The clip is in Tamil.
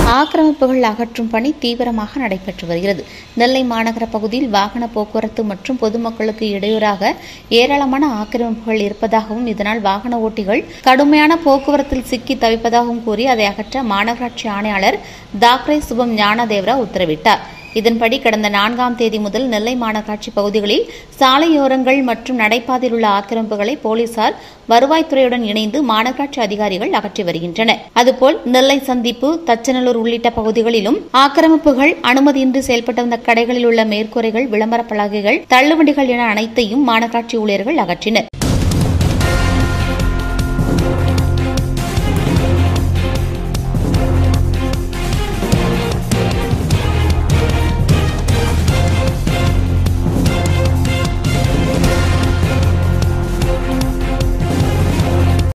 ஆக்கிரமிப்புகள் அகற்றும் பணி தீவிரமாக நடைபெற்று வருகிறது நெல்லை மாநகர பகுதியில் வாகன போக்குவரத்து மற்றும் பொதுமக்களுக்கு இடையூறாக ஏராளமான ஆக்கிரமிப்புகள் இருப்பதாகவும் இதனால் வாகன ஓட்டிகள் கடுமையான போக்குவரத்தில் சிக்கி தவிப்பதாகவும் கூறி அதை அகற்ற மாநகராட்சி ஆணையாளர் தாக்ரே சுபம் ஞானதேவரா உத்தரவிட்டார் இதன்படி கடந்த நான்காம் தேதி முதல் நெல்லை மாநகராட்சி பகுதிகளில் சாலையோரங்கள் மற்றும் நடைபாதையில் உள்ள ஆக்கிரமிப்புகளை போலீசார் வருவாய்த்துறையுடன் இணைந்து மாநகராட்சி அதிகாரிகள் அகற்றி வருகின்றனர் அதுபோல் நெல்லை சந்திப்பு தச்சநல்லூர் உள்ளிட்ட பகுதிகளிலும் ஆக்கிரமிப்புகள் அனுமதியின்றி செயல்பட்டு வந்த கடைகளில் உள்ள மேற்கூரைகள் விளம்பர பலகைகள் தள்ளுவண்டிகள் என அனைத்தையும் மாநகராட்சி ஊழியர்கள் அகற்றினர்